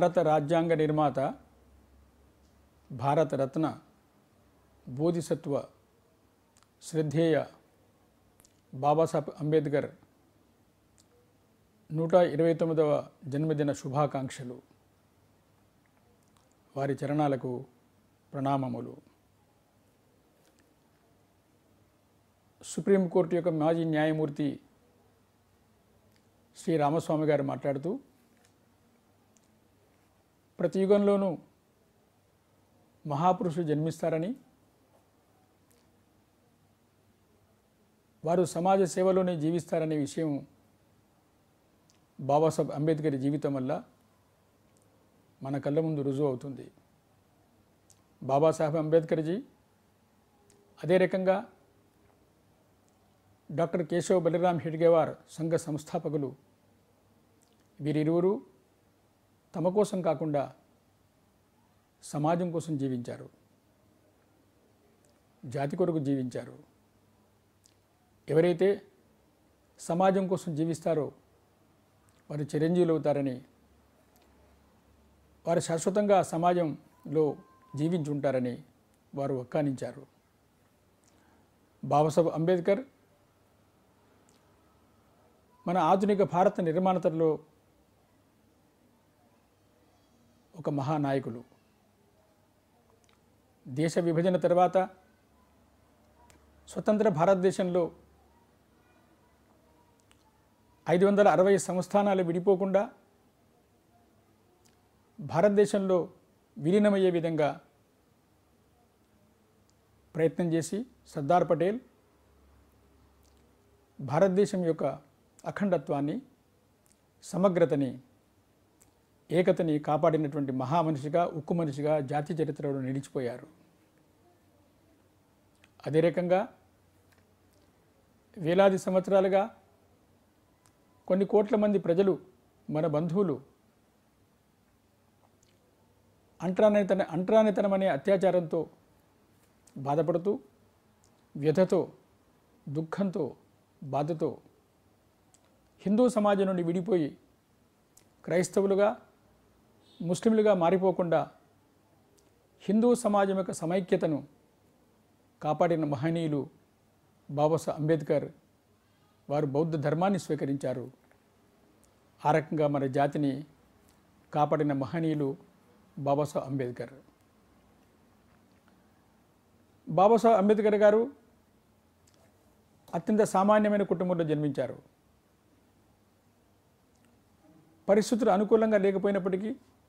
భారత రాజ్యాంగ నిర్మాత భారత రత్న బోధిసత్వ శ్రద్ధేయ బాబాసాహెబ్ అంబేద్కర్ నూట ఇరవై తొమ్మిదవ జన్మదిన శుభాకాంక్షలు వారి చరణాలకు ప్రణామములు సుప్రీంకోర్టు యొక్క మాజీ న్యాయమూర్తి శ్రీ రామస్వామి గారు మాట్లాడుతూ ప్రతి యుగంలోనూ మహాపురుషులు జన్మిస్తారని వారు సమాజ సేవలోనే జీవిస్తారనే విషయం బాబాసాహెబ్ అంబేద్కర్ జీవితం వల్ల మన కళ్ళ ముందు రుజువు అవుతుంది బాబాసాహెబ్ అంబేద్కర్జీ అదే రకంగా డాక్టర్ కేశవ్ బలిరామ్ హెడ్గేవార్ సంఘ సంస్థాపకులు వీరిరువురు తమ కోసం కాకుండా సమాజం కోసం జీవించారు జాతి కొరకు జీవించారు ఎవరైతే సమాజం కోసం జీవిస్తారో వారు చిరంజీవులు అవుతారని వారు శాశ్వతంగా సమాజంలో జీవించి ఉంటారని వారు వక్కానించారు బాబాసాహెబ్ అంబేద్కర్ మన ఆధునిక భారత నిర్మాణతలో ఒక మహానాయకులు దేశ విభజన తర్వాత స్వతంత్ర భారతదేశంలో ఐదు వందల అరవై సంస్థానాలు విడిపోకుండా భారతదేశంలో విలీనమయ్యే విధంగా ప్రయత్నం చేసి సర్దార్ పటేల్ భారతదేశం యొక్క అఖండత్వాన్ని సమగ్రతని ఏకతని కాపాడినటువంటి మహామనిషిగా ఉక్కు మనిషిగా జాతి చరిత్రలో నిలిచిపోయారు అదే రకంగా వేలాది సంవత్సరాలుగా కొన్ని కోట్ల మంది ప్రజలు మన బంధువులు అంటరానితన అంటరానితనం అనే అత్యాచారంతో బాధపడుతూ వ్యధతో దుఃఖంతో బాధతో హిందూ సమాజం నుండి విడిపోయి క్రైస్తవులుగా ముస్లింలుగా మారిపోకుండా హిందూ సమాజం యొక్క సమైక్యతను కాపాడిన మహనీయులు బాబాసాహెబ్ అంబేద్కర్ వారు బౌద్ధ ధర్మాన్ని స్వీకరించారు ఆ రకంగా మన జాతిని కాపాడిన మహనీయులు బాబాసాహెబ్ అంబేద్కర్ బాబాసాహెబ్ అంబేద్కర్ గారు అత్యంత సామాన్యమైన కుటుంబంలో జన్మించారు పరిస్థితులు అనుకూలంగా లేకపోయినప్పటికీ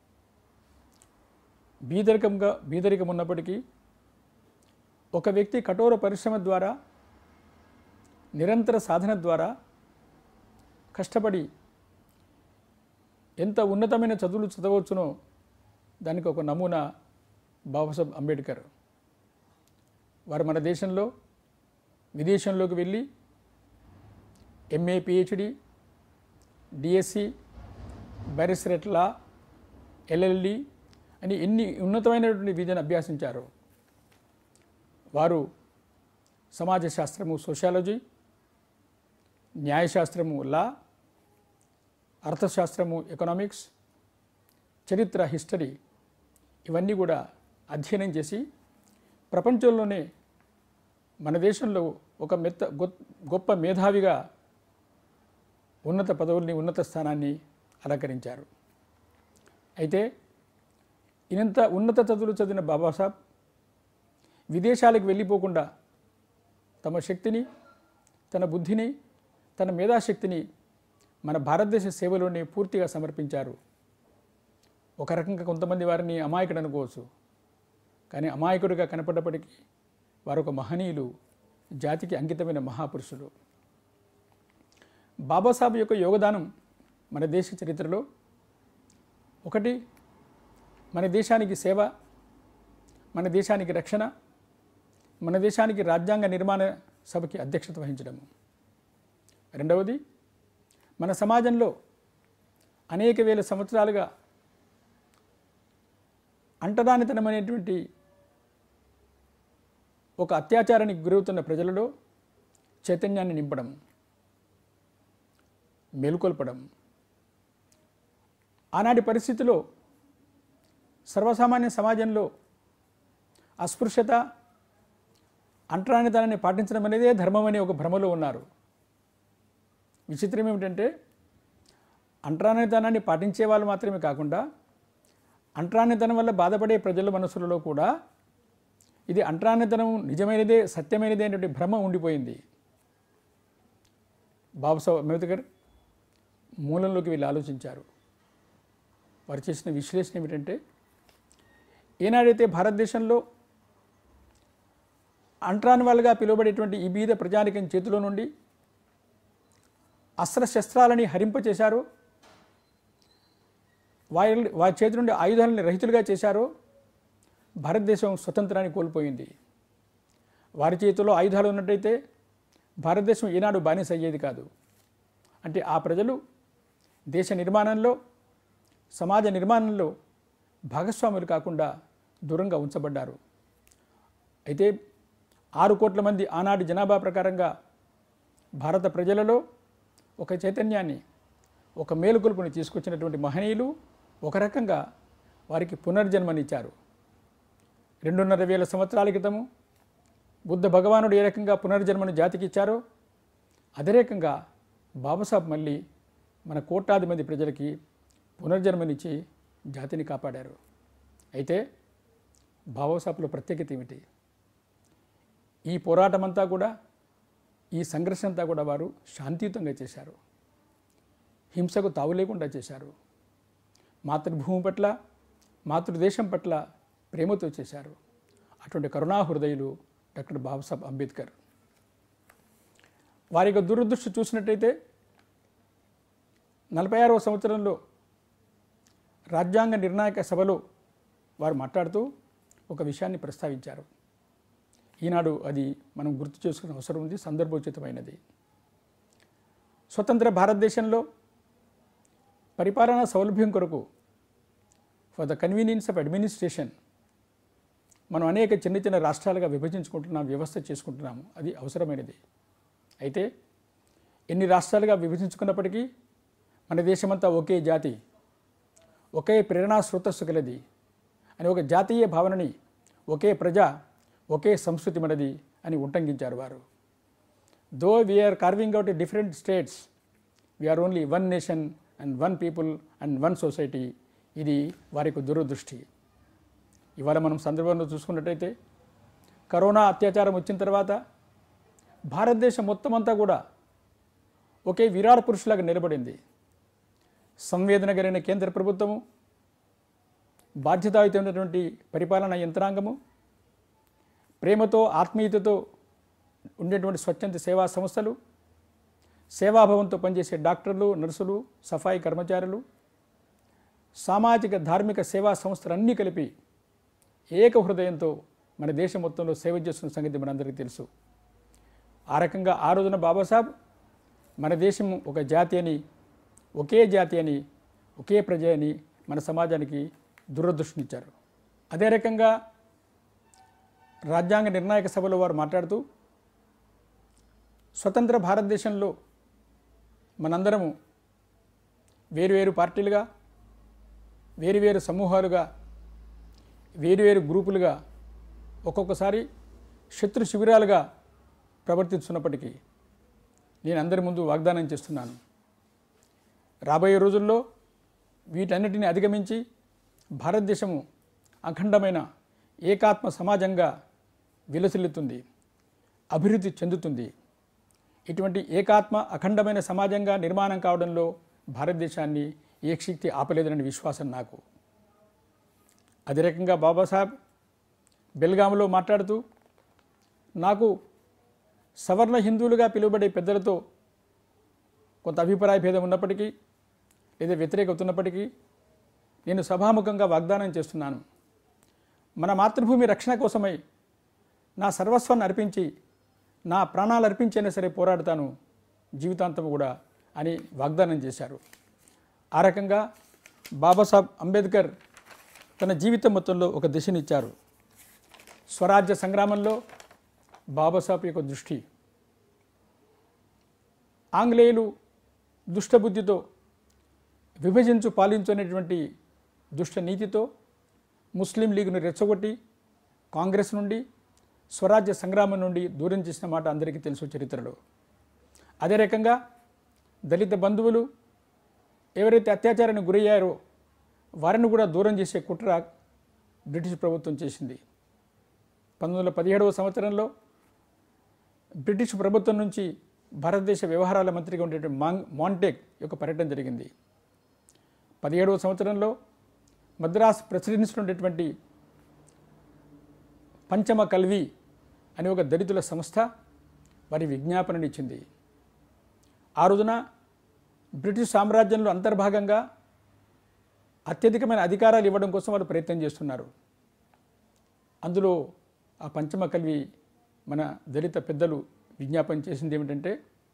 బీదరికంగా బీదరికం ఉన్నప్పటికీ ఒక వ్యక్తి కఠోర పరిశ్రమ ద్వారా నిరంతర సాధన ద్వారా కష్టపడి ఎంత ఉన్నతమైన చదువులు చదవచ్చునో దానికి ఒక నమూనా బాబాసాహెబ్ అంబేద్కర్ వారు మన దేశంలో విదేశంలోకి వెళ్ళి MA PhD DSc barrister at law LLD అని ఎన్ని ఉన్నతమైనటువంటి విద్యను అభ్యాసించారు వారు సమాజ శాస్త్రము సోషాలజీ న్యాయశాస్త్రము లా అర్థశాస్త్రము ఎకనామిక్స్ చరిత్ర హిస్టరీ ఇవన్నీ కూడా అధ్యయనం చేసి ప్రపంచంలోనే మన దేశంలో ఒక మెత్త గొ- గొప్ప మేధావిగా ఉన్నత పదవుల్ని ఉన్నత స్థానాన్ని అలంకరించారు అయితే ఇంత ఉన్నత చదువులు చదివిన బాబాసాహెబ్ విదేశాలకు వెళ్ళిపోకుండా తమ శక్తిని తన బుద్ధిని తన మేధాశక్తిని మన భారతదేశ సేవలోనే పూర్తిగా సమర్పించారు ఒక రకంగా కొంతమంది వారిని అమాయకుడు అనుకోవచ్చు కానీ అమాయకుడిగా కనపడ్డప్పటికీ వారు ఒక మహనీయులు జాతికి అంకితమైన మహాపురుషులు బాబాసాహెబ్ యొక్క యోగదానం మన దేశ చరిత్రలో ఒకటి మన దేశానికి సేవ మన దేశానికి రక్షణ మన దేశానికి రాజ్యాంగ నిర్మాణ సభకి అధ్యక్షత వహించడము రెండవది మన సమాజంలో అనేక వేల సంవత్సరాలుగా అంటరానితనం అనేటువంటి ఒక అత్యాచారానికి గురవుతున్న ప్రజలలో చైతన్యాన్ని నింపడం మేలుకొల్పడం ఆనాటి పరిస్థితిలో సర్వసామాన్య సమాజంలో అస్పృశ్యత అంటరానితనాన్ని పాటించడం అనేదే ధర్మం అనే ఒక భ్రమలో ఉన్నారు విచిత్రం ఏమిటంటే అంటరానితనాన్ని పాటించే వాళ్ళు మాత్రమే కాకుండా అంటరానితనం వల్ల బాధపడే ప్రజల మనసులలో కూడా ఇది అంటరానితనం నిజమైనదే సత్యమైనదే అనేటువంటి భ్రమ ఉండిపోయింది బాబుసాహెబ్ అంబేద్కర్ మూలంలోకి వీళ్ళు ఆలోచించారు వారు చేసిన విశ్లేషణ ఏమిటంటే ఏనాడైతే భారతదేశంలో అంటరాని వాళ్ళుగా పిలువబడేటువంటి ఈ బీద ప్రజానికం చేతిలో నుండి అస్త్రశస్త్రాలని హరింపచేశారో వారి వారి చేతి నుండి ఆయుధాలని రహితులుగా చేశారో భారతదేశం స్వతంత్రాన్ని కోల్పోయింది వారి చేతిలో ఆయుధాలు ఉన్నట్టయితే భారతదేశం ఈనాడు బానిస అయ్యేది కాదు అంటే ఆ ప్రజలు దేశ నిర్మాణంలో సమాజ నిర్మాణంలో భాగస్వాములు కాకుండా దూరంగా ఉంచబడ్డారు అయితే ఆరు కోట్ల మంది ఆనాటి జనాభా ప్రకారంగా భారత ప్రజలలో ఒక చైతన్యాన్ని ఒక మేలుకొలుపుని తీసుకొచ్చినటువంటి మహనీయులు ఒక రకంగా వారికి పునర్జన్మనిచ్చారు రెండున్నర వేల సంవత్సరాల క్రితము బుద్ధ భగవానుడు ఏ రకంగా పునర్జన్మను జాతికి ఇచ్చారో అదే రకంగా బాబాసాహెబ్ మళ్ళీ మన కోట్లాది మంది ప్రజలకి పునర్జన్మనిచ్చి జాతిని కాపాడారు అయితే బాబాసాహెబ్లో ప్రత్యేకత ఏమిటి ఈ పోరాటం అంతా కూడా ఈ సంఘర్షణ అంతా కూడా వారు శాంతియుతంగా చేశారు హింసకు తావు లేకుండా చేశారు మాతృభూమి పట్ల మాతృదేశం పట్ల ప్రేమతో చేశారు అటువంటి కరుణా హృదయులు డాక్టర్ బాబాసాహెబ్ అంబేద్కర్ వారి యొక్క దురదృష్టి చూసినట్టయితే నలభై ఆరవ సంవత్సరంలో రాజ్యాంగ నిర్ణాయక సభలో వారు మాట్లాడుతూ ఒక విషయాన్ని ప్రస్తావించారు ఈనాడు అది మనం గుర్తు చేసుకునే అవసరం ఉంది సందర్భోచితమైనది స్వతంత్ర భారతదేశంలో పరిపాలనా సౌలభ్యం కొరకు for the convenience of administration మనం అనేక చిన్న చిన్న రాష్ట్రాలుగా విభజించుకుంటున్నాం వ్యవస్థ చేసుకుంటున్నాము అది అవసరమైనది అయితే ఎన్ని రాష్ట్రాలుగా విభజించుకున్నప్పటికీ మన దేశమంతా ఒకే జాతి ఒకే ప్రేరణా స్రోతస్సు కలది అని ఒక జాతీయ భావనని ఒకే ప్రజ ఒకే సంస్కృతి మనది అని ఉట్టంకించారు వారు though we are carving out different states we are only one nation and one people and one society ఇది వారి యొక్క దురదృష్టి ఇవాళ మనం సందర్భంలో చూసుకున్నట్టయితే కరోనా అత్యాచారం వచ్చిన తర్వాత భారతదేశం మొత్తం అంతా కూడా ఒకే విరాట్ పురుషులాగా నిలబడింది సంవేదన కలిగిన కేంద్ర ప్రభుత్వము బాధ్యతాయుతమైనటువంటి పరిపాలనా యంత్రాంగము ప్రేమతో ఆత్మీయతతో ఉండేటువంటి స్వచ్ఛంద సేవా సంస్థలు సేవాభావంతో పనిచేసే డాక్టర్లు నర్సులు సఫాయి కర్మచారులు సామాజిక ధార్మిక సేవా సంస్థలన్నీ కలిపి ఏక హృదయంతో మన దేశం మొత్తంలో సేవ చేస్తున్న సంగతి మనందరికీ తెలుసు ఆ రకంగా ఆ రోజున బాబాసాహెబ్ మన దేశం ఒక జాతి అని ఒకే జాతి అని ఒకే ప్రజ అని మన సమాజానికి దురదృష్టినిచ్చారు అదే రకంగా రాజ్యాంగ నిర్ణాయక సభలో వారు మాట్లాడుతూ స్వతంత్ర భారతదేశంలో మనందరము వేరువేరు పార్టీలుగా వేరువేరు సమూహాలుగా వేరువేరు గ్రూపులుగా ఒక్కొక్కసారి శత్రు శిబిరాలుగా ప్రవర్తిస్తున్నప్పటికీ నేను అందరి ముందు వాగ్దానం చేస్తున్నాను రాబోయే రోజుల్లో వీటన్నిటిని అధిగమించి భారతదేశము అఖండమైన ఏకాత్మ సమాజంగా విలసిల్లుతుంది అభివృద్ధి చెందుతుంది ఇటువంటి ఏకాత్మ అఖండమైన సమాజంగా నిర్మాణం కావడంలో భారతదేశాన్ని ఏ శక్తి ఆపలేదనే విశ్వాసం నాకు అదే రకంగా బాబాసాహెబ్ బెల్గాంలో మాట్లాడుతూ నాకు సవర్ణ హిందువులుగా పిలువబడే పెద్దలతో కొంత అభిప్రాయ భేదం ఉన్నప్పటికీ లేదా వ్యతిరేకత ఉన్నప్పటికీ నేను సభాముఖంగా వాగ్దానం చేస్తున్నాను మన మాతృభూమి రక్షణ కోసమై నా సర్వస్వాన్ని అర్పించి నా ప్రాణాలు అర్పించైనా సరే పోరాడతాను జీవితాంతం కూడా అని వాగ్దానం చేశారు ఆ రకంగా బాబాసాహెబ్ అంబేద్కర్ తన జీవితం మొత్తంలో ఒక దిశనిచ్చారు స్వరాజ్య సంగ్రామంలో బాబాసాహెబ్ యొక్క దృష్టి ఆంగ్లేయులు దుష్టబుద్ధితో విభజించు పాలించు అనేటువంటి దుష్ట నీతితో ముస్లిం లీగ్ను రెచ్చగొట్టి కాంగ్రెస్ నుండి స్వరాజ్య సంగ్రామం నుండి దూరం చేసిన మాట అందరికీ తెలుసు చరిత్రలో అదే రకంగా దళిత బంధువులు ఎవరైతే అత్యాచారానికి గురయ్యారో వారిని కూడా దూరం చేసే కుట్ర బ్రిటిష్ ప్రభుత్వం చేసింది పంతొమ్మిది వందల పదిహేడవ సంవత్సరంలో బ్రిటిష్ ప్రభుత్వం నుంచి భారతదేశ వ్యవహారాల మంత్రిగా ఉండేటువంటి మాంగ్ మాంటెక్ యొక్క పర్యటన జరిగింది పదిహేడవ సంవత్సరంలో మద్రాస్ ప్రెసిడెన్సీలో ఉండేటువంటి పంచమ కల్వి అనే ఒక దళితుల సంస్థ వారి విజ్ఞాపనని ఇచ్చింది ఆ రోజున బ్రిటిష్ సామ్రాజ్యంలో అంతర్భాగంగా అత్యధికమైన అధికారాలు ఇవ్వడం కోసం వాళ్ళు ప్రయత్నం చేస్తున్నారు అందులో ఆ పంచమ కల్వి మన దళిత పెద్దలు విజ్ఞాపన చేసింది ఏమిటంటే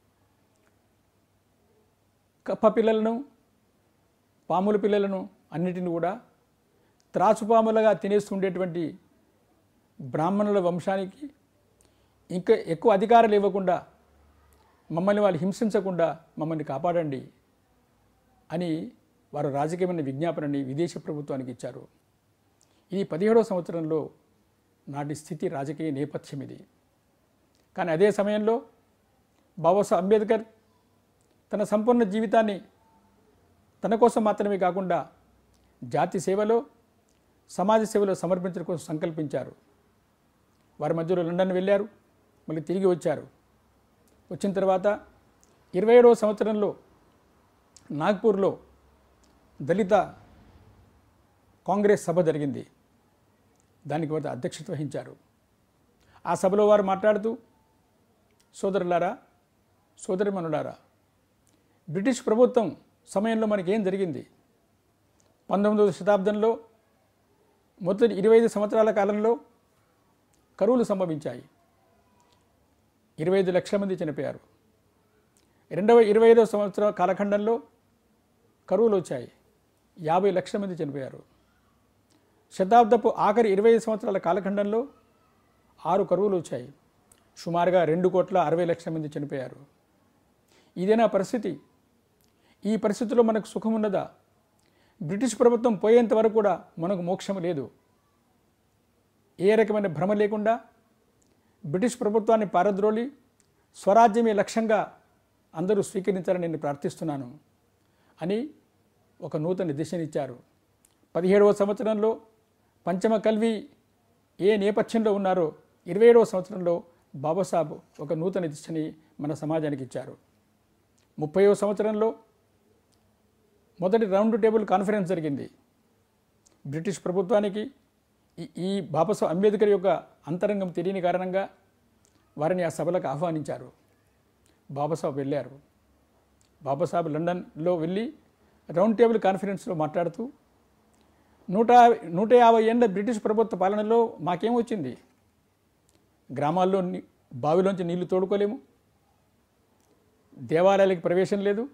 కప్ప పిల్లలను పాముల పిల్లలను అన్నిటిని కూడా త్రాచుపాములుగా తినేస్తుండేటువంటి బ్రాహ్మణుల వంశానికి ఇంకా ఎక్కువ అధికారాలు ఇవ్వకుండా మమ్మల్ని వాళ్ళు హింసించకుండా మమ్మల్ని కాపాడండి అని వారు రాజకీయమైన విజ్ఞాపనని విదేశీ ప్రభుత్వానికి ఇచ్చారు ఇది పదిహేడవ సంవత్సరంలో నాటి స్థితి రాజకీయ నేపథ్యం ఇది కానీ అదే సమయంలో బాబాసాహెబ్ అంబేద్కర్ తన సంపూర్ణ జీవితాన్ని తన కోసం మాత్రమే కాకుండా జాతి సేవలో సమాజ సేవలో సమర్పించడం కోసం సంకల్పించారు వారి మధ్యలో లండన్ వెళ్ళారు మళ్ళీ తిరిగి వచ్చారు వచ్చిన తర్వాత ఇరవై ఏడవ సంవత్సరంలో నాగ్పూర్లో దళిత కాంగ్రెస్ సభ జరిగింది దానికి వారు అధ్యక్షత వహించారు ఆ సభలో వారు మాట్లాడుతూ సోదరులారా సోదరిమనులారా బ్రిటిష్ ప్రభుత్వం సమయంలో మనకి ఏం జరిగింది పంతొమ్మిదవ శతాబ్దంలో మొదటి ఇరవై ఐదు సంవత్సరాల కాలంలో కరువులు సంభవించాయి ఇరవై ఐదు లక్షల మంది చనిపోయారు రెండవ ఇరవై ఐదవ సంవత్సర కాలఖండంలో కరువులు వచ్చాయి యాభై లక్షల మంది చనిపోయారు శతాబ్దపు ఆఖరి ఇరవై ఐదు సంవత్సరాల కాలఖండంలో ఆరు కరువులు వచ్చాయి సుమారుగా రెండు కోట్ల అరవై లక్షల మంది చనిపోయారు ఇదేనా పరిస్థితి ఈ పరిస్థితిలో మనకు సుఖం ఉన్నదా బ్రిటిష్ ప్రభుత్వం పోయేంత వరకు కూడా మనకు మోక్షం లేదు ఏ రకమైన భ్రమ లేకుండా బ్రిటిష్ ప్రభుత్వాన్ని పారద్రోలి స్వరాజ్యమే లక్ష్యంగా అందరూ స్వీకరించాలని నేను ప్రార్థిస్తున్నాను అని ఒక నూతన దిశనిచ్చారు పదిహేడవ సంవత్సరంలో పంచమ కల్వి ఏ నేపథ్యంలో ఉన్నారో ఇరవై ఏడవ సంవత్సరంలో బాబాసాహెబ్ ఒక నూతన దిశని మన సమాజానికి ఇచ్చారు ముప్పైవ సంవత్సరంలో మొదటి రౌండ్ టేబుల్ కాన్ఫరెన్స్ జరిగింది బ్రిటిష్ ప్రభుత్వానికి ఈ ఈ బాబాసాహెబ్ అంబేద్కర్ యొక్క అంతరంగం తెలియని కారణంగా వారిని ఆ సభలకు ఆహ్వానించారు బాబాసాహెబ్ వెళ్ళారు బాబాసాహెబ్ లండన్లో వెళ్ళి రౌండ్ టేబుల్ కాన్ఫరెన్స్లో మాట్లాడుతూ నూట నూట యాభై ఏళ్ళ బ్రిటిష్ ప్రభుత్వ పాలనలో మాకేం వచ్చింది గ్రామాల్లో ని- బావిలోంచి నీళ్లు తోడుకోలేము దేవాలయాలకు ప్రవేశం లేదు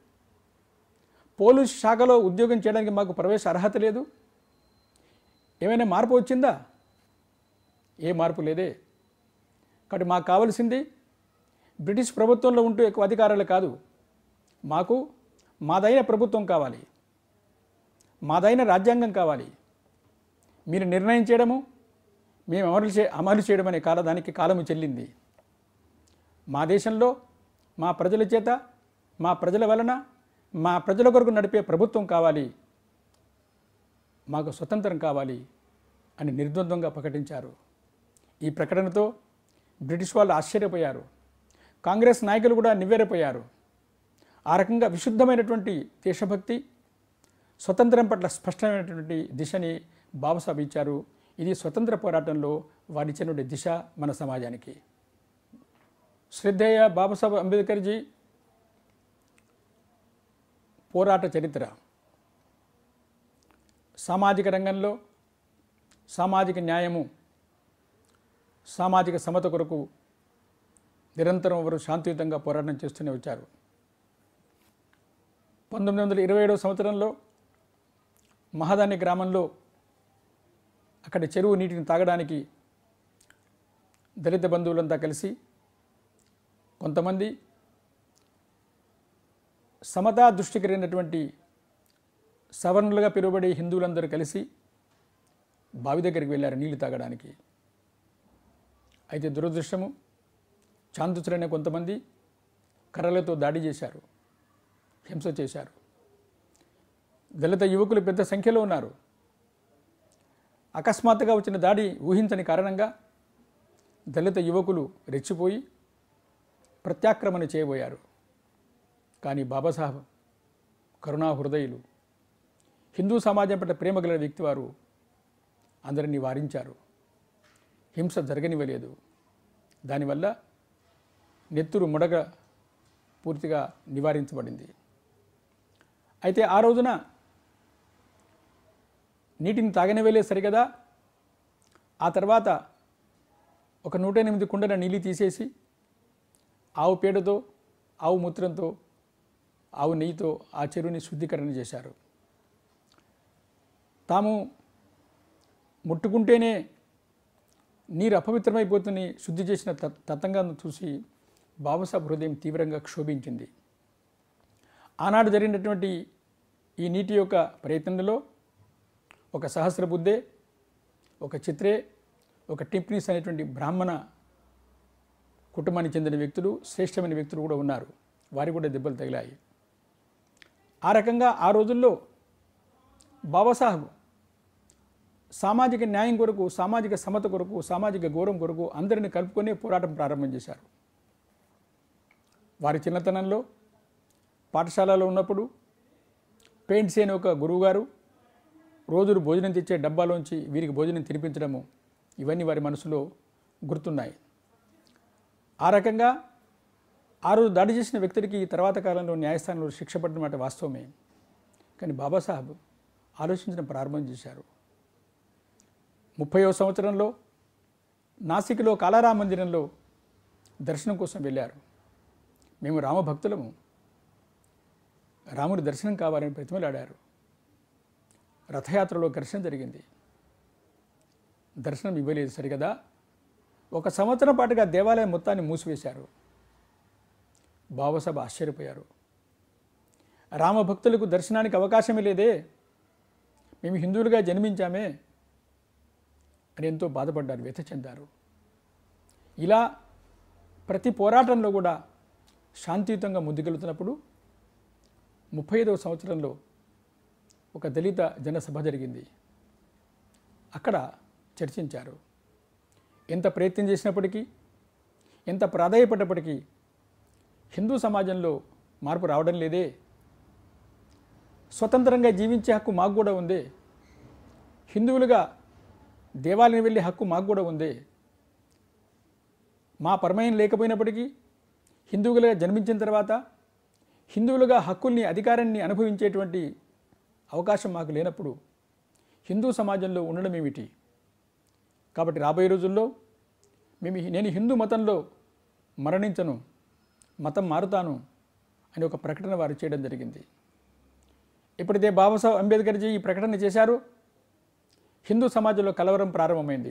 పోలీస్ శాఖలో ఉద్యోగం చేయడానికి మాకు ప్రవేశ అర్హత లేదు ఏమైనా మార్పు వచ్చిందా ఏ మార్పు లేదే కాబట్టి మాకు కావాల్సింది బ్రిటిష్ ప్రభుత్వంలో ఉంటూ ఎక్కువ అధికారాలు కాదు మాకు మాదైన ప్రభుత్వం కావాలి మాదైన రాజ్యాంగం కావాలి మీరు నిర్ణయం చేయడము మేము అమలు చే అమలు చేయడం అనే కాల దానికి కాలము చెల్లింది మా దేశంలో మా ప్రజల చేత మా ప్రజల వలన మా ప్రజల కొరకు నడిపే ప్రభుత్వం కావాలి మాకు స్వతంత్రం కావాలి అని నిర్ద్వంద్వంగా ప్రకటించారు ఈ ప్రకటనతో బ్రిటిష్ వాళ్ళు ఆశ్చర్యపోయారు కాంగ్రెస్ నాయకులు కూడా నివ్వెరపోయారు ఆ రకంగా విశుద్ధమైనటువంటి దేశభక్తి స్వతంత్రం పట్ల స్పష్టమైనటువంటి దిశని బాబాసాహెబ్ ఇచ్చారు ఇది స్వతంత్ర పోరాటంలో వారిచ్చినటువంటి దిశ మన సమాజానికి శ్రద్ధేయ బాబాసాహెబ్ అంబేద్కర్జీ పోరాట చరిత్ర సామాజిక రంగంలో సామాజిక న్యాయము సామాజిక సమత కొరకు నిరంతరం వారు శాంతియుతంగా పోరాటం చేస్తూనే వచ్చారు పంతొమ్మిది వందల ఇరవై ఏడవ సంవత్సరంలో మహాదాని గ్రామంలో అక్కడి చెరువు నీటిని తాగడానికి దళిత బంధువులంతా కలిసి కొంతమంది సమతా దృష్టి కలిగినటువంటి సవర్ణులుగా పిలువబడే హిందువులందరూ కలిసి బావి దగ్గరికి వెళ్ళారు నీళ్లు తాగడానికి అయితే దురదృష్టము చాందుచులైన కొంతమంది కర్రలతో దాడి చేశారు హింస చేశారు దళిత యువకులు పెద్ద సంఖ్యలో ఉన్నారు అకస్మాత్తుగా వచ్చిన దాడి ఊహించని కారణంగా దళిత యువకులు రెచ్చిపోయి ప్రత్యాక్రమణ చేయబోయారు కానీ బాబాసాహెబ్ కరుణా హృదయులు హిందూ సమాజం పట్ల ప్రేమ గల వ్యక్తి వారు అందరినీ వారించారు హింస జరగనివ్వలేదు దానివల్ల నెత్తురు ముడగ పూర్తిగా నివారించబడింది అయితే ఆ రోజున నీటిని తాగనివ్వలేదు సరిగదా ఆ తర్వాత ఒక నూట ఎనిమిది కుండల నీళ్ళు తీసేసి ఆవు పేడతో ఆవు మూత్రంతో ఆవు నెయ్యితో ఆ చెరువుని శుద్ధీకరణ చేశారు తాము ముట్టుకుంటేనే నీరు అపవిత్రమైపోతుంది శుద్ధి చేసిన తత్- తతంగాన్ని చూసి బాబాసాహెబ్ హృదయం తీవ్రంగా క్షోభించింది ఆనాడు జరిగినటువంటి ఈ నీటి యొక్క ప్రయత్నంలో ఒక సహస్ర బుద్ధే ఒక చిత్రే ఒక టిప్నీస్ అనేటువంటి బ్రాహ్మణ కుటుంబానికి చెందిన వ్యక్తులు శ్రేష్టమైన వ్యక్తులు కూడా ఉన్నారు వారికి కూడా దెబ్బలు తగిలాయి ఆ రకంగా ఆ రోజుల్లో బాబాసాహెబ్ సామాజిక న్యాయం కొరకు సామాజిక సమత కొరకు సామాజిక గౌరవం కొరకు అందరిని కలుపుకొని పోరాటం ప్రారంభం చేశారు వారి చిన్నతనంలో పాఠశాలలో ఉన్నప్పుడు పెయింట్స్ అనే ఒక గురువుగారు రోజులు భోజనం తెచ్చే డబ్బాలోంచి వీరికి భోజనం తినిపించడము ఇవన్నీ వారి మనసులో గుర్తున్నాయి ఆ రకంగా ఆ రోజు దాడి చేసిన వ్యక్తుడికి తర్వాత కాలంలో న్యాయస్థానంలో శిక్ష పడిన మాట వాస్తవమే కానీ బాబాసాహెబ్ ఆలోచించడం ప్రారంభం చేశారు ముప్పైవ సంవత్సరంలో నాసిక్లో కాలారా మందిరంలో దర్శనం కోసం వెళ్ళారు మేము రామభక్తులము రాముడి దర్శనం కావాలని ప్రతిమలాడారు రథయాత్రలో ఘర్షణ జరిగింది దర్శనం ఇవ్వలేదు సరిగదా ఒక సంవత్సరం పాటుగా దేవాలయం మొత్తాన్ని మూసివేశారు బాబాసాహెబ్ ఆశ్చర్యపోయారు రామభక్తులకు దర్శనానికి అవకాశమే లేదే మేము హిందువులుగా జన్మించామే అని ఎంతో బాధపడ్డారు వ్యథ చెందారు ఇలా ప్రతి పోరాటంలో కూడా శాంతియుతంగా ముందుకెళ్తున్నప్పుడు ముప్పై ఐదవ సంవత్సరంలో ఒక దళిత జనసభ జరిగింది అక్కడ చర్చించారు ఎంత ప్రయత్నం చేసినప్పటికీ ఎంత ప్రాధాయపడ్డప్పటికీ హిందూ సమాజంలో మార్పు రావడం లేదే స్వతంత్రంగా జీవించే హక్కు మాకు కూడా ఉందే హిందువులుగా దేవాలయం వెళ్ళే హక్కు మాకు కూడా ఉందే మా పరమయం లేకపోయినప్పటికీ హిందువులుగా జన్మించిన తర్వాత హిందువులుగా హక్కుల్ని అధికారాన్ని అనుభవించేటువంటి అవకాశం మాకు లేనప్పుడు హిందూ సమాజంలో ఉండడం ఏమిటి కాబట్టి రాబోయే రోజుల్లో మేము నేను హిందూ మతంలో మరణించను మతం మారుతాను అని ఒక ప్రకటన వారు చేయడం జరిగింది ఎప్పుడైతే బాబాసాహెబ్ అంబేద్కర్జీ ఈ ప్రకటన చేశారో హిందూ సమాజంలో కలవరం ప్రారంభమైంది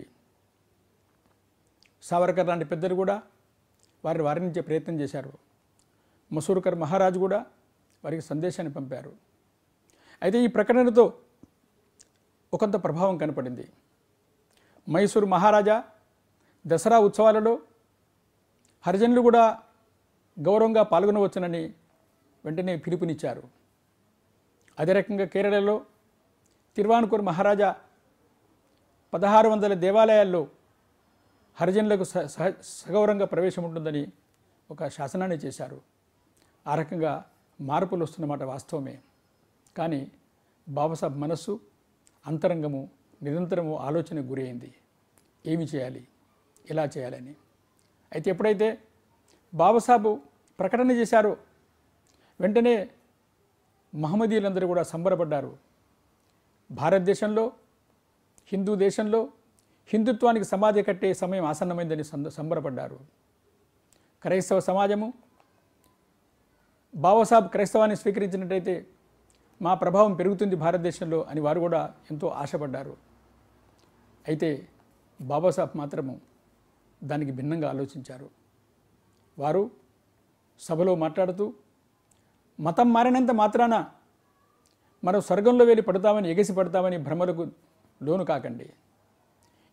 సావర్కర్ లాంటి పెద్దలు కూడా వారిని వారించే ప్రయత్నం చేశారు మసూర్కర్ మహారాజు కూడా వారికి సందేశాన్ని పంపారు అయితే ఈ ప్రకటనతో ఒకంత ప్రభావం కనపడింది మైసూరు మహారాజా దసరా ఉత్సవాలలో హరిజనులు కూడా గౌరవంగా పాల్గొనవచ్చునని వెంటనే పిలుపునిచ్చారు అదే రకంగా కేరళలో తిరువానుకూర్ మహారాజా పదహారు వందల దేవాలయాల్లో హరిజనులకు స సహ సగౌరవంగా ప్రవేశం ఉంటుందని ఒక శాసనాన్ని చేశారు ఆ రకంగా మార్పులు వస్తున్నమాట వాస్తవమే కానీ బాబాసాహెబ్ మనస్సు అంతరంగము నిరంతరము ఆలోచన గురైంది ఏమి చేయాలి ఎలా చేయాలని అయితే ఎప్పుడైతే బాబాసాహెబ్ ప్రకటన చేశారో వెంటనే మహమ్మదీయులందరూ కూడా సంబరపడ్డారు భారతదేశంలో హిందూ దేశంలో హిందుత్వానికి సమాధి కట్టే సమయం ఆసన్నమైందని సంద సంబరపడ్డారు క్రైస్తవ సమాజము బాబాసాహెబ్ క్రైస్తవాన్ని స్వీకరించినట్టయితే మా ప్రభావం పెరుగుతుంది భారతదేశంలో అని వారు కూడా ఎంతో ఆశపడ్డారు అయితే బాబాసాహెబ్ మాత్రము దానికి భిన్నంగా ఆలోచించారు వారు సభలో మాట్లాడుతూ మతం మారినంత మాత్రాన మనం స్వర్గంలో వెళ్ళి పడతామని ఎగసి పడతామని భ్రమలకు లోను కాకండి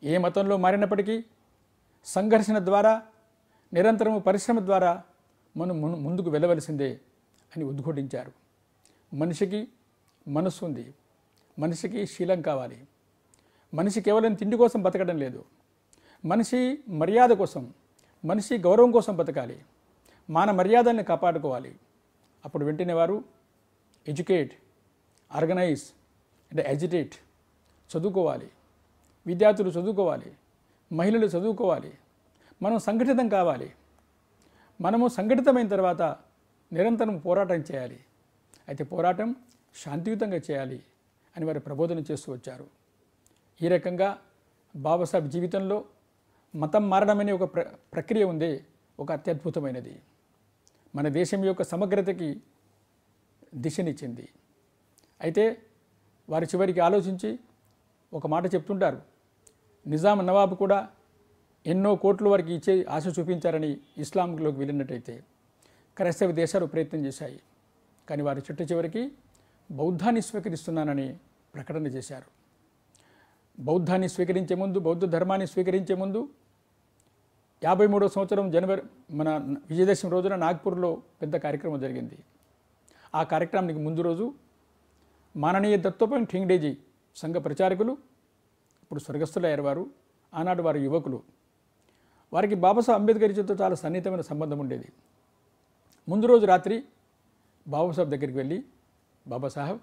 ఏ మతంలో మారినప్పటికీ సంఘర్షణ ద్వారా నిరంతరము పరిశ్రమ ద్వారా మనం మును- ముందుకు వెళ్ళవలసిందే అని ఉద్ఘోటించారు మనిషికి మనస్సు ఉంది మనిషికి శీలం కావాలి మనిషి కేవలం తిండి కోసం బతకడం లేదు మనిషి మర్యాద కోసం మనిషి గౌరవం కోసం బతకాలి మాన మర్యాదల్ని కాపాడుకోవాలి అప్పుడు వెంటనే వారు ఎడ్యుకేట్ ఆర్గనైజ్ అంటే ఎజిటేట్ చదువుకోవాలి విద్యార్థులు చదువుకోవాలి మహిళలు చదువుకోవాలి మనం సంఘటితం కావాలి మనము సంఘటితమైన తర్వాత నిరంతరం పోరాటం చేయాలి అయితే పోరాటం శాంతియుతంగా చేయాలి అని వారు ప్రబోధన చేస్తూ వచ్చారు ఈ రకంగా బాబాసాహెబ్ జీవితంలో మతం మారడం అనే ఒక ప్ర ప్రక్రియ ఉంది ఒక అత్యద్భుతమైనది మన దేశం యొక్క సమగ్రతకి దిశనిచ్చింది అయితే వారి చివరికి ఆలోచించి ఒక మాట చెప్తుంటారు నిజాం నవాబ్ కూడా ఎన్నో కోట్ల వరకు ఇచ్చే ఆశ చూపించారని ఇస్లాంలోకి వెళ్ళినట్టయితే క్రైస్తవ దేశాలు ప్రయత్నం చేశాయి కానీ వారి చిట్ట చివరికి బౌద్ధాన్ని స్వీకరిస్తున్నానని ప్రకటన చేశారు బౌద్ధాన్ని స్వీకరించే ముందు బౌద్ధ ధర్మాన్ని స్వీకరించే ముందు యాభై మూడో సంవత్సరం జనవరి మన విజయదశమి రోజున నాగ్పూర్లో పెద్ద కార్యక్రమం జరిగింది ఆ కార్యక్రమానికి ముందు రోజు మాననీయ దత్తోపం ఠింగ్డేజీ సంఘ ప్రచారకులు ఇప్పుడు స్వర్గస్థులయ్యారు వారు ఆనాడు వారి యువకులు వారికి బాబాసాహెబ్ అంబేద్కర్తో చాలా సన్నిహితమైన సంబంధం ఉండేది ముందు రోజు రాత్రి బాబాసాహెబ్ దగ్గరికి వెళ్ళి బాబాసాహెబ్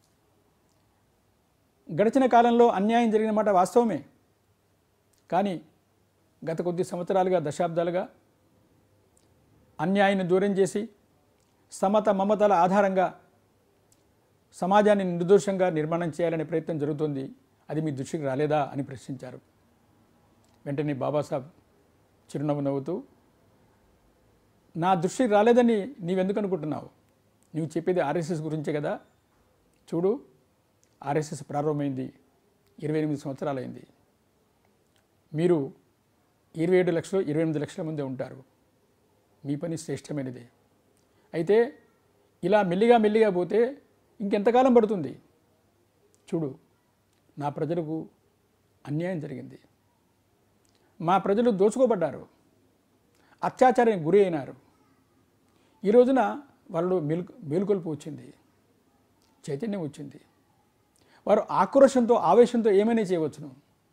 గడిచిన కాలంలో అన్యాయం జరిగిన మాట వాస్తవమే కానీ గత కొద్ది సంవత్సరాలుగా దశాబ్దాలుగా అన్యాయాన్ని దూరం చేసి సమత మమతల ఆధారంగా సమాజాన్ని నిర్దోషంగా నిర్మాణం చేయాలనే ప్రయత్నం జరుగుతుంది అది మీ దృష్టికి రాలేదా అని ప్రశ్నించారు వెంటనే బాబాసాహెబ్ చిరునవ్వు నవ్వుతూ నా దృష్టికి రాలేదని నీవెందుకు అనుకుంటున్నావు నువ్వు చెప్పేది ఆర్ఎస్ఎస్ గురించే కదా చూడు ఆర్ఎస్ఎస్ ప్రారంభమైంది ఇరవై ఎనిమిది సంవత్సరాలైంది మీరు ఇరవై ఏడు లక్షలు ఇరవై ఎనిమిది లక్షల మంది ఉంటారు మీ పని శ్రేష్టమైనది అయితే ఇలా మెల్లిగా మెల్లిగా పోతే ఇంకెంతకాలం పడుతుంది చూడు నా ప్రజలకు అన్యాయం జరిగింది మా ప్రజలు దోచుకోబడ్డారు అత్యాచారానికి గురి అయినారు ఈ రోజున వాళ్ళు మేలు మేలుకొల్పు వచ్చింది చైతన్యం వచ్చింది వారు ఆక్రోషంతో ఆవేశంతో ఏమైనా చేయవచ్చును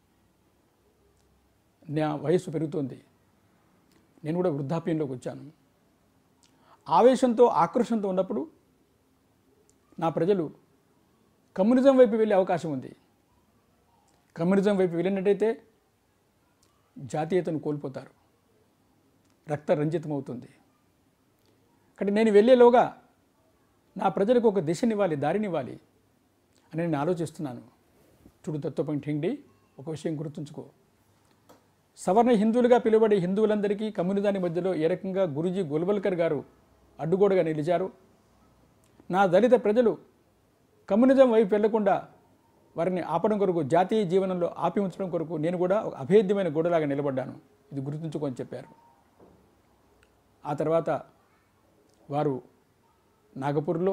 నా వయస్సు పెరుగుతోంది నేను కూడా వృద్ధాప్యంలోకి వచ్చాను ఆవేశంతో ఆక్రోషంతో ఉన్నప్పుడు నా ప్రజలు కమ్యూనిజం వైపు వెళ్ళే అవకాశం ఉంది కమ్యూనిజం వైపు వెళ్ళినట్టయితే జాతీయతను కోల్పోతారు రక్త రంజితమవుతుంది కాబట్టి నేను వెళ్ళేలోగా నా ప్రజలకు ఒక దిశనివ్వాలి దారినివ్వాలి అని నేను ఆలోచిస్తున్నాను చూడు తత్వపం ఠింగ్డి ఒక విషయం గుర్తుంచుకో సవర్ణ హిందువులుగా పిలువబడే హిందువులందరికీ కమ్యూనిజాన్ని మధ్యలో ఏ రకంగా గురుజీ గోల్వల్కర్ గారు అడ్డుగోడగా నిలిచారు నా దళిత ప్రజలు కమ్యూనిజం వైపు వెళ్లకుండా వారిని ఆపడం కొరకు జాతీయ జీవనంలో ఆపి ఉంచడం కొరకు నేను కూడా ఒక అభేద్యమైన గోడలాగా నిలబడ్డాను ఇది గుర్తుంచుకొని చెప్పారు ఆ తర్వాత వారు నాగపూర్లో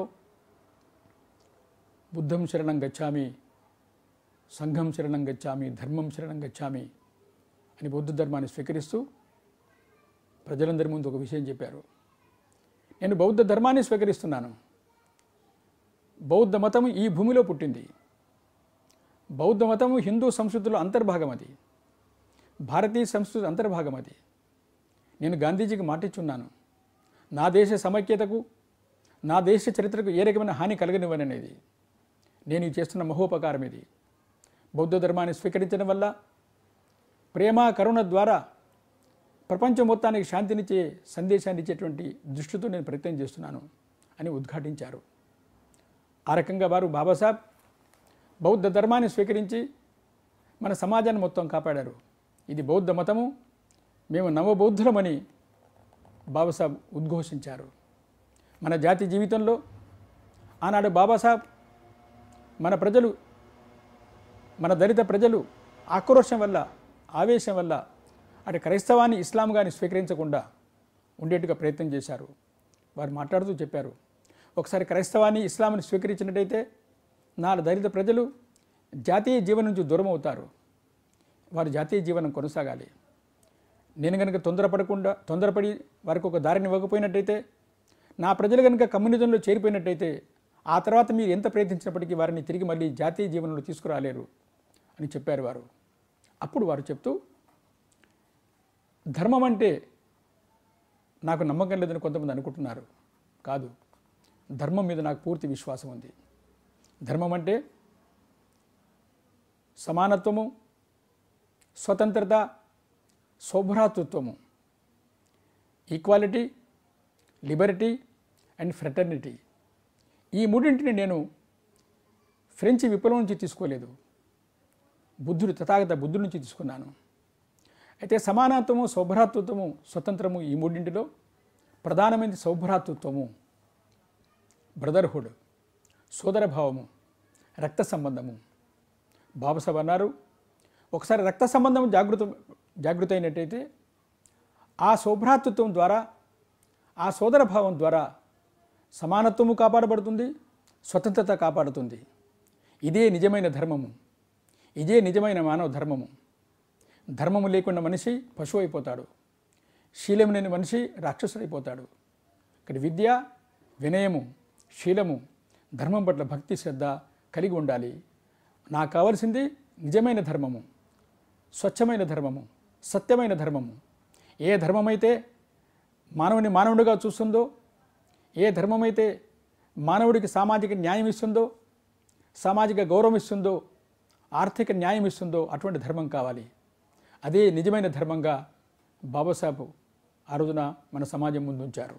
బుద్ధం శరణం గచ్చామి సంఘం శరణం గచ్చామి ధర్మం శరణం గచ్చామి అని బౌద్ధ ధర్మాన్ని స్వీకరిస్తూ ప్రజలందరి ముందు ఒక విషయం చెప్పారు నేను బౌద్ధ ధర్మాన్ని స్వీకరిస్తున్నాను బౌద్ధ మతము ఈ భూమిలో పుట్టింది బౌద్ధ మతము హిందూ సంస్కృతిలో అంతర్భాగం అది భారతీయ సంస్కృతి అంతర్భాగం అది నేను గాంధీజీకి మాటిచ్చున్నాను నా దేశ సమైక్యతకు నా దేశ చరిత్రకు ఏ రకమైన హాని కలగనివ్వననేది నేను ఇది చేస్తున్న మహోపకారం ఇది బౌద్ధ ధర్మాన్ని స్వీకరించడం వల్ల ప్రేమ కరుణ ద్వారా ప్రపంచం మొత్తానికి శాంతినిచ్చే సందేశాన్ని ఇచ్చేటువంటి దృష్టితో నేను ప్రయత్నం చేస్తున్నాను అని ఉద్ఘాటించారు ఆ రకంగా వారు బాబాసాహెబ్ బౌద్ధ ధర్మాన్ని స్వీకరించి మన సమాజాన్ని మొత్తం కాపాడారు ఇది బౌద్ధ మతము మేము నవబౌద్ధులమని బాబాసాహెబ్ ఉద్ఘోషించారు మన జాతి జీవితంలో ఆనాడు బాబాసాహెబ్ మన ప్రజలు మన దళిత ప్రజలు ఆక్రోశం వల్ల ఆవేశం వల్ల అటు క్రైస్తవాన్ని ఇస్లాం గాని స్వీకరించకుండా ఉండేట్టుగా ప్రయత్నం చేశారు వారు మాట్లాడుతూ చెప్పారు ఒకసారి క్రైస్తవాన్ని ఇస్లాంని స్వీకరించినట్టయితే నా దళిత ప్రజలు జాతీయ జీవనం నుంచి దూరం అవుతారు వారి జాతీయ జీవనం కొనసాగాలి నేను కనుక తొందరపడకుండా తొందరపడి వారికి ఒక దారిని ఇవ్వకపోయినట్టయితే నా ప్రజలు కనుక కమ్యూనిజంలో చేరిపోయినట్టయితే ఆ తర్వాత మీరు ఎంత ప్రయత్నించినప్పటికీ వారిని తిరిగి మళ్ళీ జాతీయ జీవనంలో తీసుకురాలేరు అని చెప్పారు వారు అప్పుడు వారు చెప్తూ ధర్మం అంటే నాకు నమ్మకం లేదని కొంతమంది అనుకుంటున్నారు కాదు ధర్మం మీద నాకు పూర్తి విశ్వాసం ఉంది ధర్మం అంటే సమానత్వము స్వతంత్రత సౌభ్రాతృత్వము ఈక్వాలిటీ లిబర్టీ అండ్ ఫ్రెటర్నిటీ ఈ మూడింటిని నేను ఫ్రెంచ్ విప్లవం నుంచి తీసుకోలేదు బుద్ధుడు తథాగత బుద్ధుడి నుంచి తీసుకున్నాను అయితే సమానత్వము సౌభ్రాతృత్వము స్వతంత్రము ఈ మూడింటిలో ప్రధానమైనది సౌభ్రాతృత్వము బ్రదర్హుడ్ సోదరభావము రక్త సంబంధము బాబాసాహెబ్ అన్నారు ఒకసారి రక్త సంబంధం జాగృత జాగృత అయినట్టయితే ఆ సౌభ్రాతృత్వం ద్వారా ఆ సోదరభావం ద్వారా సమానత్వము కాపాడబడుతుంది స్వతంత్రత కాపాడుతుంది ఇదే నిజమైన ధర్మము ఇదే నిజమైన మానవ ధర్మము ధర్మము లేకుండా మనిషి పశువు అయిపోతాడు శీలం లేని మనిషి రాక్షసుడైపోతాడు ఇక్కడ విద్య వినయము శీలము ధర్మం పట్ల భక్తి శ్రద్ధ కలిగి ఉండాలి నాకు కావలసింది నిజమైన ధర్మము స్వచ్ఛమైన ధర్మము సత్యమైన ధర్మము ఏ ధర్మమైతే మానవుని మానవుడిగా చూస్తుందో ఏ ధర్మమైతే మానవుడికి సామాజిక న్యాయం ఇస్తుందో సామాజిక గౌరవం ఇస్తుందో ఆర్థిక న్యాయం ఇస్తుందో అటువంటి ధర్మం కావాలి అదే నిజమైన ధర్మంగా బాబాసాహెబ్ ఆ రోజున మన సమాజం ముందు ఉంచారు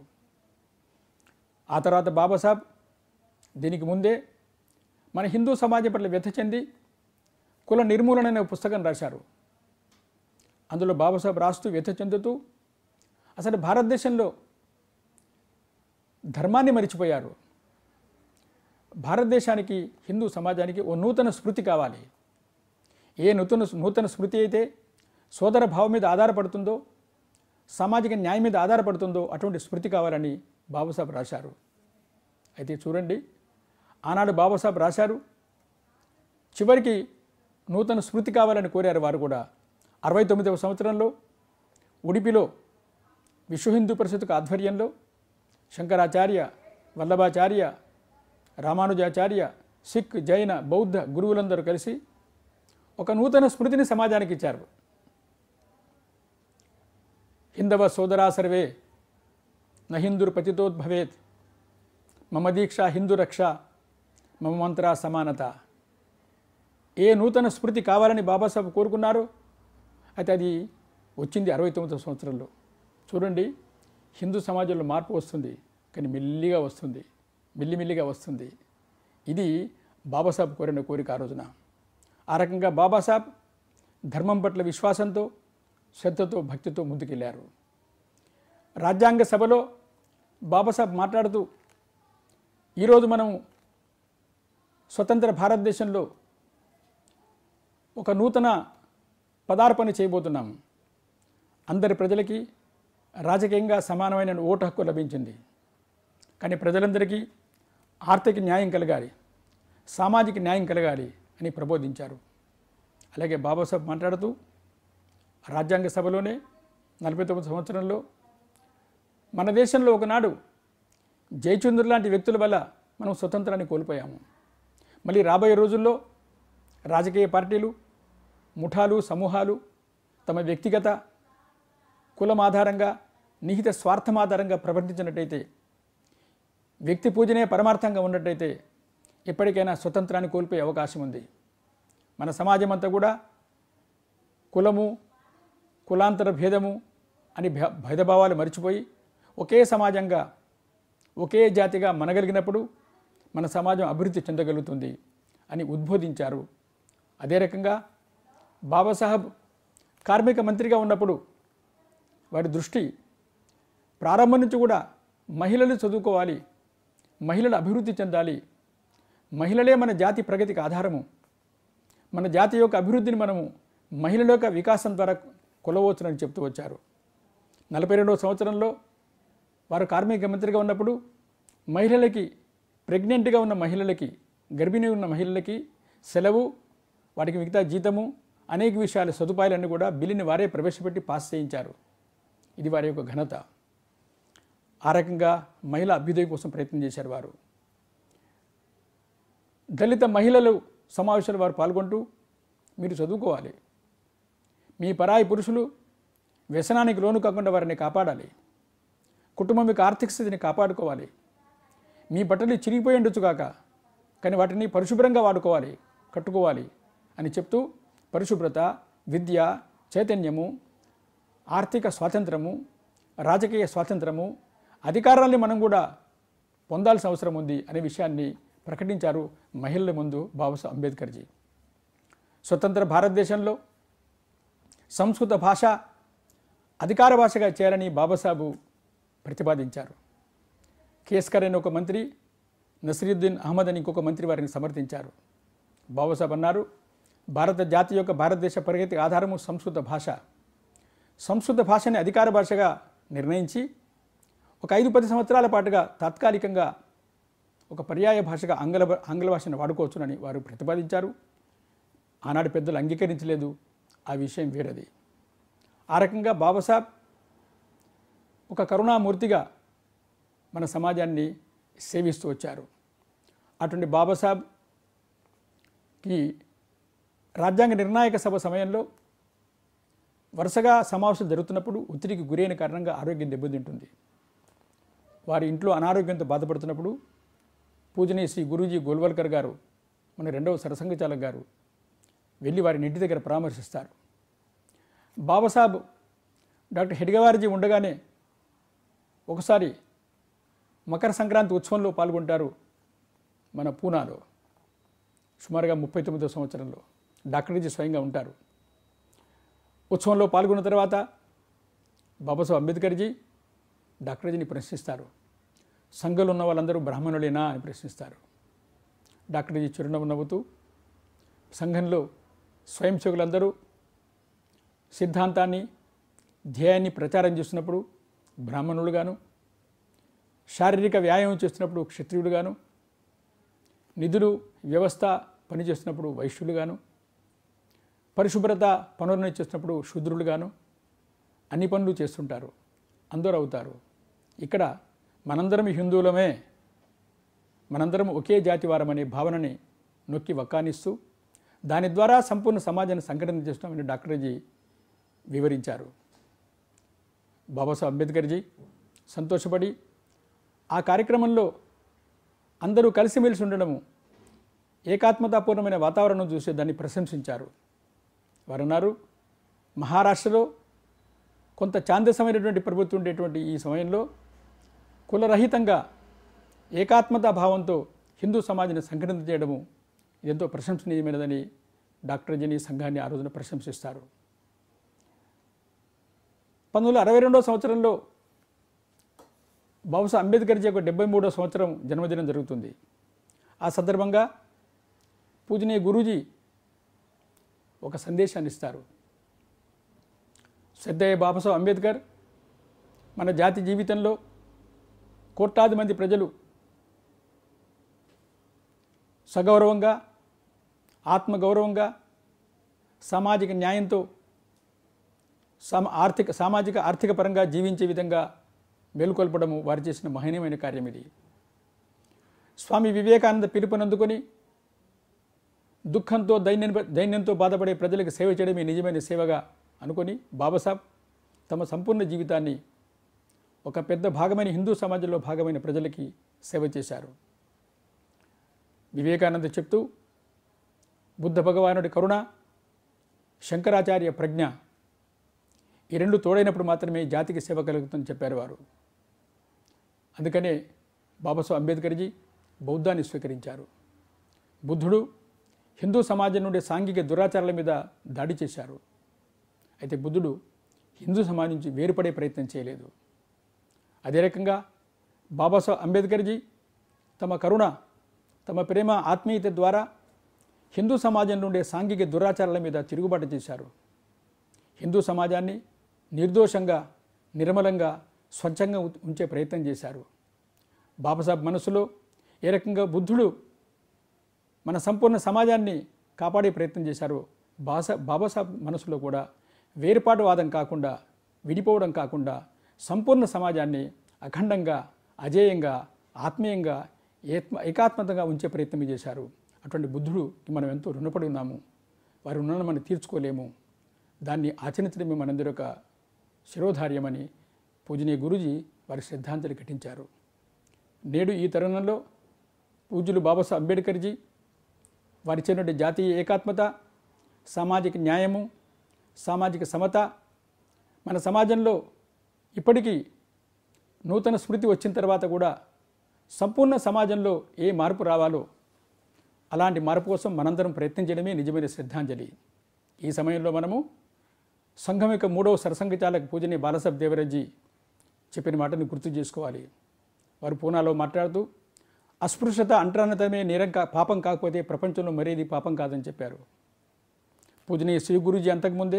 ఆ తర్వాత బాబాసాహెబ్ దీనికి ముందే మన హిందూ సమాజం పట్ల వ్యథ చెంది కుల నిర్మూలన అనే పుస్తకం రాశారు అందులో బాబాసాహెబ్ రాస్తూ వ్యథ చెందుతూ అసలు భారతదేశంలో ధర్మాన్ని మరిచిపోయారు భారతదేశానికి హిందూ సమాజానికి ఓ నూతన స్మృతి కావాలి ఏ నూతన నూతన స్మృతి అయితే సోదర భావం మీద ఆధారపడుతుందో సామాజిక న్యాయం మీద ఆధారపడుతుందో అటువంటి స్మృతి కావాలని బాబాసాహెబ్ రాశారు అయితే చూడండి ఆనాడు బాబాసాహెబ్ రాశారు చివరికి నూతన స్మృతి కావాలని కోరారు వారు కూడా అరవై తొమ్మిదవ సంవత్సరంలో ఉడిపిలో విశ్వ హిందూ పరిషత్కు ఆధ్వర్యంలో శంకరాచార్య వల్లభాచార్య రామానుజాచార్య సిక్ జైన బౌద్ధ గురువులందరూ కలిసి ఒక నూతన స్మృతిని సమాజానికి ఇచ్చారు హిందవ సోదరా సర్వే నహిందుర్ పతితోద్భవేత్ మమ దీక్ష హిందూ రక్ష మమ మంత్ర సమానత ఏ నూతన స్మృతి కావాలని బాబాసాహెబ్ కోరుకున్నారు అయితే అది వచ్చింది అరవై తొమ్మిదవ సంవత్సరంలో చూడండి హిందూ సమాజంలో మార్పు వస్తుంది కానీ మెల్లిగా వస్తుంది మెల్లిమెల్లిగా వస్తుంది ఇది బాబాసాహెబ్ కోరిన కోరిక ఆ రోజున ఆ రకంగా బాబాసాహెబ్ ధర్మం పట్ల విశ్వాసంతో శ్రద్ధతో భక్తితో ముందుకెళ్లారు రాజ్యాంగ సభలో బాబాసాహెబ్ మాట్లాడుతూ ఈరోజు మనం స్వతంత్ర భారతదేశంలో ఒక నూతన పదార్పణ చేయబోతున్నాం అందరి ప్రజలకి రాజకీయంగా సమానమైన ఓటు హక్కు లభించింది కానీ ప్రజలందరికీ ఆర్థిక న్యాయం కలగాలి సామాజిక న్యాయం కలగాలి అని ప్రబోధించారు అలాగే బాబాసాహెబ్ మాట్లాడుతూ రాజ్యాంగ సభలోనే నలభై తొమ్మిది సంవత్సరంలో మన దేశంలో ఒకనాడు జయచంద్రుడు లాంటి వ్యక్తుల వల్ల మనం స్వతంత్రాన్ని కోల్పోయాము మళ్ళీ రాబోయే రోజుల్లో రాజకీయ పార్టీలు ముఠాలు సమూహాలు తమ వ్యక్తిగత కులం ఆధారంగా నిహిత స్వార్థం ఆధారంగా ప్రవర్తించినట్టయితే వ్యక్తి పూజనే పరమార్థంగా ఉన్నట్టయితే ఎప్పటికైనా స్వతంత్రాన్ని కోల్పోయే అవకాశం ఉంది మన సమాజం అంతా కూడా కులము కులాంతర భేదము అని భే- భేదభావాలు మర్చిపోయి ఒకే సమాజంగా ఒకే జాతిగా మనగలిగినప్పుడు మన సమాజం అభివృద్ధి చెందగలుగుతుంది అని ఉద్బోధించారు అదే రకంగా బాబాసాహెబ్ కార్మిక మంత్రిగా ఉన్నప్పుడు వారి దృష్టి ప్రారంభం నుంచి కూడా మహిళలు చదువుకోవాలి మహిళలు అభివృద్ధి చెందాలి మహిళలే మన జాతి ప్రగతికి ఆధారము మన జాతి యొక్క అభివృద్ధిని మనము మహిళల యొక్క వికాసం ద్వారా కొలవచ్చునని చెప్తూ వచ్చారు నలభై రెండవ సంవత్సరంలో వారు కార్మిక మంత్రిగా ఉన్నప్పుడు మహిళలకి ప్రెగ్నెంట్గా ఉన్న మహిళలకి గర్భిణీ ఉన్న మహిళలకి సెలవు వాటికి మిగతా జీతము అనేక విషయాల సదుపాయాలన్నీ కూడా బిల్లుని వారే ప్రవేశపెట్టి పాస్ చేయించారు ఇది వారి యొక్క ఘనత ఆ రకంగా మహిళా అభ్యుదయ కోసం ప్రయత్నం చేశారు వారు దళిత మహిళలు సమావేశాలు వారు పాల్గొంటూ మీరు చదువుకోవాలి మీ పరాయి పురుషులు వ్యసనానికి లోను కాకుండా వారిని కాపాడాలి కుటుంబం యొక్క ఆర్థిక స్థితిని కాపాడుకోవాలి మీ బట్టలు చిరిగిపోయి ఉండొచ్చు కాక కానీ వాటిని పరిశుభ్రంగా వాడుకోవాలి కట్టుకోవాలి అని చెప్తూ పరిశుభ్రత విద్య చైతన్యము ఆర్థిక స్వాతంత్రము రాజకీయ స్వాతంత్రము అధికారాన్ని మనం కూడా పొందాల్సిన అవసరం ఉంది అనే విషయాన్ని ప్రకటించారు మహిళల ముందు బాబాసాహెబ్ అంబేద్కర్జీ స్వతంత్ర భారతదేశంలో సంస్కృత భాష అధికార భాషగా చేయాలని బాబాసాహెబ్ ప్రతిపాదించారు కేస్కర్ అనే ఒక మంత్రి నసరుద్దీన్ అహ్మద్ అని ఇంకొక మంత్రి వారిని సమర్థించారు బాబాసాహెబ్ అన్నారు భారత జాతి యొక్క భారతదేశ ప్రగతి ఆధారము సంస్కృత భాష సంస్కృత భాషని అధికార భాషగా నిర్ణయించి ఒక ఐదు పది సంవత్సరాల పాటుగా తాత్కాలికంగా ఒక పర్యాయ భాషగా ఆంగ్ల భా- ఆంగ్ల భాషను వాడుకోవచ్చునని వారు ప్రతిపాదించారు ఆనాడు పెద్దలు అంగీకరించలేదు ఆ విషయం వేరది ఆ రకంగా బాబాసాహెబ్ ఒక కరుణామూర్తిగా మన సమాజాన్ని సేవిస్తూ వచ్చారు అటువంటి బాబాసాహెబ్కి రాజ్యాంగ నిర్ణాయక సభ సమయంలో వరుసగా సమావేశాలు జరుగుతున్నప్పుడు ఒత్తిడికి గురైన కారణంగా ఆరోగ్యం దెబ్బతింటుంది వారి ఇంట్లో అనారోగ్యంతో బాధపడుతున్నప్పుడు పూజనీయ శ్రీ గురూజీ గోల్వల్కర్ గారు మన రెండవ సరసంగచాలక్ గారు వెళ్ళి వారిని ఇంటి దగ్గర పరామర్శిస్తారు బాబాసాహెబ్ డాక్టర్ హెడ్గవార్జీ ఉండగానే ఒకసారి మకర సంక్రాంతి ఉత్సవంలో పాల్గొంటారు మన పూనాలో సుమారుగా ముప్పై తొమ్మిదో సంవత్సరంలో డాక్టర్జీ స్వయంగా ఉంటారు ఉత్సవంలో పాల్గొన్న తర్వాత బాబాసాహెబ్ అంబేద్కర్జీ డాక్టర్జీని ప్రశ్నిస్తారు సంఘంలో ఉన్న వాళ్ళందరూ బ్రాహ్మణులేనా అని ప్రశ్నిస్తారు డాక్టర్జీ చిరునవ్వు నవ్వుతూ సంఘంలో స్వయం సేవకులందరూ సిద్ధాంతాన్ని ధ్యేయాన్ని ప్రచారం చేస్తున్నప్పుడు బ్రాహ్మణులుగాను శారీరక వ్యాయామం చేస్తున్నప్పుడు క్షత్రియుడుగాను నిధులు వ్యవస్థ పనిచేస్తున్నప్పుడు వైశ్యులుగాను పరిశుభ్రత పనులను చేస్తున్నప్పుడు శూద్రులుగాను అన్ని పనులు చేస్తుంటారు అందరూ అవుతారు ఇక్కడ మనందరం హిందువులమే మనందరం ఒకే జాతి వారమనే భావనని నొక్కి వక్కానిస్తూ దాని ద్వారా సంపూర్ణ సమాజాన్ని సంఘటన చేస్తున్నామని డాక్టర్జీ వివరించారు బాబాసాహెబ్ అంబేద్కర్జీ సంతోషపడి ఆ కార్యక్రమంలో అందరూ కలిసిమెలిసి ఉండడము ఏకాత్మతాపూర్ణమైన వాతావరణం చూసి దాన్ని ప్రశంసించారు వారు అన్నారు మహారాష్ట్రలో కొంత ఛాందసమైనటువంటి ప్రభుత్వం ఉండేటువంటి ఈ సమయంలో కులరహితంగా ఏకాత్మతా భావంతో హిందూ సమాజాన్ని సంఘటన చేయడము ఎంతో ప్రశంసనీయమైనదని డాక్టర్ జని సంఘాన్ని ఆ రోజున ప్రశంసిస్తారు పంతొమ్మిది వందల అరవై రెండవ సంవత్సరంలో బాబాసాహెబ్ అంబేద్కర్జీ యొక్క డెబ్బై మూడో సంవత్సరం జన్మదినం జరుగుతుంది ఆ సందర్భంగా పూజనీయ గురూజీ ఒక సందేశాన్ని ఇస్తారు శ్రద్ధయ్య బాబాసాహెబ్ అంబేద్కర్ మన జాతి జీవితంలో కోట్లాది మంది ప్రజలు సగౌరవంగా ఆత్మగౌరవంగా సామాజిక న్యాయంతో సమ ఆర్థిక సామాజిక ఆర్థిక పరంగా జీవించే విధంగా మేలుకొల్పడము వారు చేసిన మహనీయమైన కార్యం ఇది స్వామి వివేకానంద పిలుపునందుకొని దుఃఖంతో దైన్యం దైన్యంతో బాధపడే ప్రజలకు సేవ చేయడమే నిజమైన సేవగా అనుకొని బాబాసాహెబ్ తమ సంపూర్ణ జీవితాన్ని ఒక పెద్ద భాగమైన హిందూ సమాజంలో భాగమైన ప్రజలకి సేవ చేశారు వివేకానంద చెప్తూ బుద్ధ భగవానుడి కరుణ శంకరాచార్య ప్రజ్ఞ ఈ రెండు తోడైనప్పుడు మాత్రమే జాతికి సేవ కలుగుతుందని చెప్పారు వారు అందుకనే బాబాసాహెబ్ అంబేద్కర్జీ బౌద్ధాన్ని స్వీకరించారు బుద్ధుడు హిందూ సమాజం నుండి సాంఘిక దురాచారాల మీద దాడి చేశారు అయితే బుద్ధుడు హిందూ సమాజం నుంచి వేరుపడే ప్రయత్నం చేయలేదు అదే రకంగా బాబాసాహెబ్ అంబేద్కర్జీ తమ కరుణ తమ ప్రేమ ఆత్మీయత ద్వారా హిందూ సమాజం నుండే సాంఘిక దురాచారాల మీద తిరుగుబాటు చేశారు హిందూ సమాజాన్ని నిర్దోషంగా నిర్మలంగా స్వచ్ఛంగా ఉ- ఉంచే ప్రయత్నం చేశారు బాబాసాహెబ్ మనసులో ఏ రకంగా బుద్ధుడు మన సంపూర్ణ సమాజాన్ని కాపాడే ప్రయత్నం చేశారో బాసా బాబాసాహెబ్ మనసులో కూడా వేరుపాటువాదం కాకుండా విడిపోవడం కాకుండా సంపూర్ణ సమాజాన్ని అఖండంగా అజేయంగా ఆత్మీయంగా ఏత్మ ఏకాత్మతంగా ఉంచే ప్రయత్నం చేశారు అటువంటి బుద్ధుడుకి మనం ఎంతో రుణపడి ఉన్నాము వారి రుణాన్ని మనం తీర్చుకోలేము దాన్ని ఆచరించడమే మనందరి యొక్క శిరోధార్యమని పూజనీయ గురూజీ వారి శ్రద్ధాంజలి ఘటించారు నేడు ఈ తరుణంలో పూజ్యులు బాబాసాహెబ్ అంబేద్కర్జీ వారి చెందిన జాతీయ ఏకాత్మత సామాజిక న్యాయము సామాజిక సమత మన సమాజంలో ఇప్పటికీ నూతన స్మృతి వచ్చిన తర్వాత కూడా సంపూర్ణ సమాజంలో ఏ మార్పు రావాలో అలాంటి మార్పు కోసం మనందరం ప్రయత్నం చేయడమే నిజమైన శ్రద్ధాంజలి ఈ సమయంలో మనము సంఘం యొక్క మూడవ సరసంఘచాలక పూజని బాలసాహెబ్ దేవరాజీ చెప్పిన మాటను గుర్తు చేసుకోవాలి వారు పూనాలో మాట్లాడుతూ అస్పృశ్యత అంటరానితమే నేరం కా పాపం కాకపోతే ప్రపంచంలో మరేది పాపం కాదని చెప్పారు పూజనీయ శ్రీ గురూజీ అంతకుముందే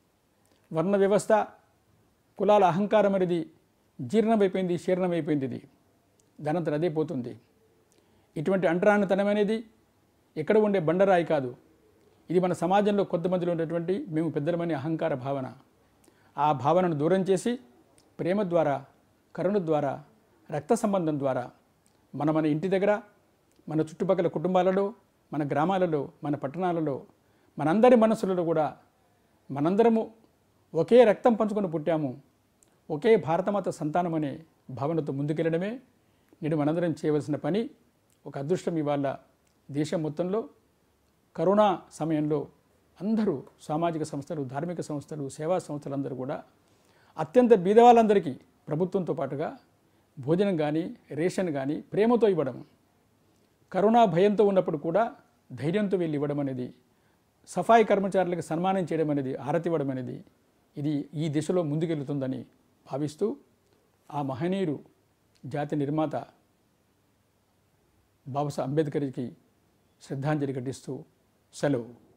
వర్ణ వ్యవస్థ కులాల అహంకారం అనేది జీర్ణమైపోయింది శీర్ణమైపోయింది ఇది దానంతరం అదే పోతుంది ఇటువంటి అంటరానితనం అనేది ఎక్కడ ఉండే బండరాయి కాదు ఇది మన సమాజంలో కొంతమందిలో ఉన్నటువంటి మేము పెద్దలమనే అహంకార భావన ఆ భావనను దూరం చేసి ప్రేమ ద్వారా కరుణ ద్వారా రక్త సంబంధం ద్వారా మన మన ఇంటి దగ్గర మన చుట్టుపక్కల కుటుంబాలలో మన గ్రామాలలో మన పట్టణాలలో మనందరి మనసులలో కూడా మనందరము ఒకే రక్తం పంచుకొని పుట్టాము ఒకే భారతమాత సంతానం అనే భావనతో ముందుకెళ్ళడమే నేడు మనందరం చేయవలసిన పని ఒక అదృష్టం ఇవాళ దేశం మొత్తంలో కరోనా సమయంలో అందరూ సామాజిక సంస్థలు ధార్మిక సంస్థలు సేవా సంస్థలు అందరూ కూడా అత్యంత బీదవాళ్ళందరికీ ప్రభుత్వంతో పాటుగా భోజనం కానీ రేషన్ కానీ ప్రేమతో ఇవ్వడం కరోనా భయంతో ఉన్నప్పుడు కూడా ధైర్యంతో వెళ్ళి ఇవ్వడం అనేది సఫాయి కర్మచారులకు సన్మానం చేయడం అనేది ఆరతి ఇవ్వడం అనేది ఇది ఈ దిశలో ముందుకెళ్తుందని భావిస్తూ ఆ మహనీయుడు జాతి నిర్మాత బాబాసాహెబ్ అంబేద్కర్కి శ్రద్ధాంజలి ఘటిస్తూ సెలవు